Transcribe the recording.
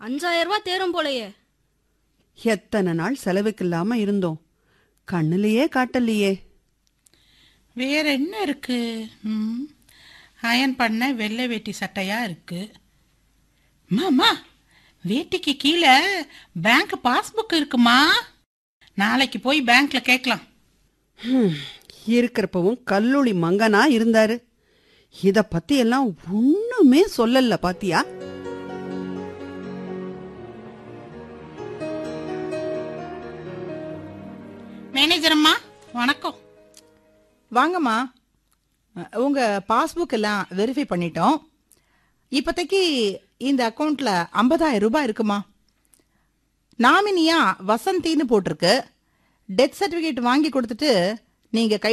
அஞ்சாயிரம் ரூபாய் தேரும் போலயே எத்தனை நாள் செலவுக்கு இல்லாம இருந்தோம் கண்ணுலயே காட்டலையே வேற என்ன இருக்கு ம், அயன் பண்ண வெள்ளை வேட்டி சட்டையா இருக்கு மாமா வேட்டிக்கு கீழே பேங்க் பாஸ்புக் இருக்குமா நாளைக்கு போய் பேங்க்ல கேட்கலாம் ஹம், இருக்கிறப்பவும் கல்லூரி மங்கனா இருந்தாரு இத பத்தி எல்லாம் ஒண்ணுமே சொல்லல பாத்தியா மேனேஜர் அம்மா வணக்கம் வாங்கம்மா அஹ், உங்க பாஸ்புக் எல்லாம் வெரிஃபை பண்ணிட்டோம் இப்போதைக்கு இந்த அக்கவுண்ட்ல 50000 ரூபாய் இருக்குமா நாமினியா வசந்தின்னு போட்டிருக்கு டெத் சர்டிபிகேட் வாங்கி கொடுத்துட்டு நீங்க கை